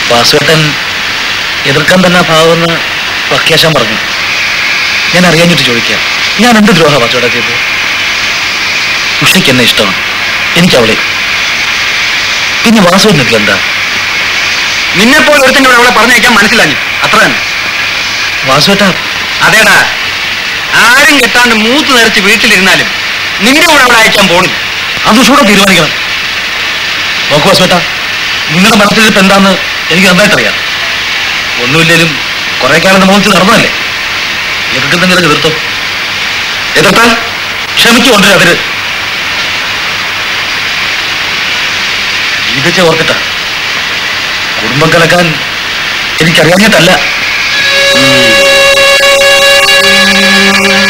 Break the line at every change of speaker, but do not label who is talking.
വാസുവേട്ടൻ എതിർക്കാൻ തന്നെ ഭാവമെന്ന് വക്കേശാൻ പറഞ്ഞു ഞാൻ അറിയാഞ്ഞിട്ട് ചോദിക്കാം ഞാൻ എന്ത് ദ്രോഹ വാസുവേട്ടാ ചെയ്തത് ഉഷയ്ക്ക് എന്നെ ഇഷ്ടമാണ് എനിക്ക് അവളെ പിന്നെ വാസുവേട്ടനത്തിൽ എന്താ
നിന്നെ പോലെ ഒരുത്തൻ്റെ കൂടെ അവളെ പറഞ്ഞയക്കാൻ മനസ്സിലാഞ്ഞു അത്ര തന്നെ
വാസുവേട്ടാ
അതേടാ ആരും കെട്ടാണ്ട് മൂത്ത് നിറച്ച് വീട്ടിലിരുന്നാലും നിന്റെ കൂടെ അവിടെ അയക്കാൻ പോണില്ല
അത് ഉഷൂടെ തീരുമാനിക്കണം നോക്കൂ വാസുവേട്ടാ നിങ്ങളുടെ മനസ്സിലിരിപ്പ് എന്താന്ന് എനിക്ക് നന്നായിട്ട് അറിയാം ഒന്നുമില്ലേലും കുറെ കാലം നമ്മൾ ഒന്നിച്ച് നടന്നതല്ലേ എതിർക്കുന്നെങ്കിലും എതിർത്തോ എതിർത്താൽ ക്ഷമിച്ചുകൊണ്ട് അവര് ജീവിതത്തെ ഓർത്തിട്ടാ കുടുംബം കലക്കാൻ എനിക്കറിയാഞ്ഞിട്ടല്ല